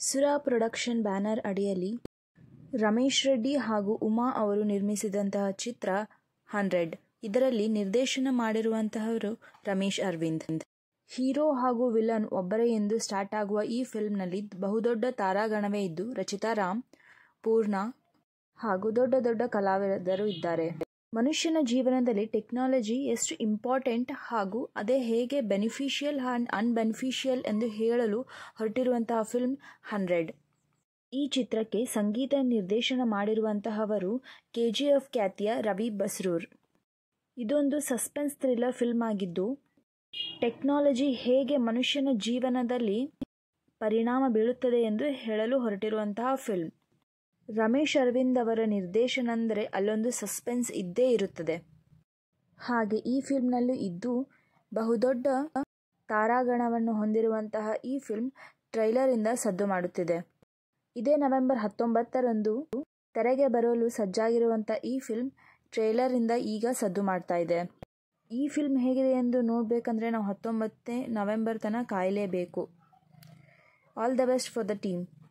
ಸುರಾ production banner ಅಡಿಯಲ್ಲಿ ರಮೇಶ್ ರೆಡ್ಡಿ ಹಾಗೂ ಉಮಾ ಅವರು ನಿರ್ಮಿಸಿದಂತಹ ಚಿತ್ರ ಹಂಡ್ರೆಡ್ ಇದರಲ್ಲಿ ನಿರ್ದೇಶನ ಮಾಡಿರುವಂತಹವರು ರಮೇಶ್ ಅರವಿಂದ್ ಹೀರೋ ಹಾಗೂ ವಿಲನ್ ಒಬ್ಬರೇ ಎಂದು ಸ್ಟಾರ್ಟ್ ಆಗುವ ಈ ಫಿಲ್ಮ್ನಲ್ಲಿ ಬಹುದೊಡ್ಡ ತಾರಾಗಣವೇ ಇದ್ದು ರಚಿತಾ ರಾಮ್ ಪೂರ್ಣ ಹಾಗೂ ದೊಡ್ಡ ದೊಡ್ಡ ಕಲಾವಿದರು ಇದ್ದಾರೆ ಮನುಷ್ಯನ ಜೀವನದಲ್ಲಿ ಟೆಕ್ನಾಲಜಿ ಎಷ್ಟು ಇಂಪಾರ್ಟೆಂಟ್ ಹಾಗೂ ಅದೇ ಹೇಗೆ ಬೆನಿಫಿಷಿಯಲ್ ಆ್ಯಂಡ್ ಅನ್ಬೆನಿಫಿಷಿಯಲ್ ಎಂದು ಹೇಳಲು ಹೊರಟಿರುವಂತಹ ಫಿಲ್ಮ್ ಹಂಡ್ರೆಡ್ ಈ ಚಿತ್ರಕ್ಕೆ ಸಂಗೀತ ನಿರ್ದೇಶನ ಮಾಡಿರುವಂತಹವರು ಕೆ ಜಿ ಎಫ್ ಖ್ಯಾತಿಯ ರವಿ ಬಸ್ರೂರ್ ಇದೊಂದು ಸಸ್ಪೆನ್ಸ್ ಥ್ರಿಲ್ಲರ್ ಫಿಲ್ಮ್ ಆಗಿದ್ದು ಟೆಕ್ನಾಲಜಿ ಹೇಗೆ ಮನುಷ್ಯನ ಜೀವನದಲ್ಲಿ ಪರಿಣಾಮ ಬೀಳುತ್ತದೆ ಎಂದು ಹೇಳಲು ಹೊರಟಿರುವಂತಹ ಫಿಲ್ಮ್ ರಮೇಶ್ ಅರವಿಂದ್ ಅವರ ನಿರ್ದೇಶನ ಅಂದರೆ ಅಲ್ಲೊಂದು ಸಸ್ಪೆನ್ಸ್ ಇದ್ದೇ ಇರುತ್ತದೆ ಹಾಗೆ ಈ ಫಿಲ್ಮ್ನಲ್ಲೂ ಇದ್ದು ಬಹುದೊಡ್ಡ ತಾರಾಗಣವನ್ನು ಹೊಂದಿರುವಂತಹ ಈ ಫಿಲ್ಮ್ ಟ್ರೈಲರಿಂದ ಸದ್ದು ಮಾಡುತ್ತಿದೆ ಇದೇ ನವೆಂಬರ್ ಹತ್ತೊಂಬತ್ತರಂದು ತೆರೆಗೆ ಬರಲು ಸಜ್ಜಾಗಿರುವಂಥ ಈ ಫಿಲ್ಮ್ ಟ್ರೇಲರಿಂದ ಈಗ ಸದ್ದು ಮಾಡ್ತಾ ಇದೆ ಈ ಫಿಲ್ಮ್ ಹೇಗಿದೆ ಎಂದು ನೋಡಬೇಕಂದ್ರೆ ನಾವು ಹತ್ತೊಂಬತ್ತನೇ ನವೆಂಬರ್ ತನಕ ಕಾಯಲೇಬೇಕು all the best for the team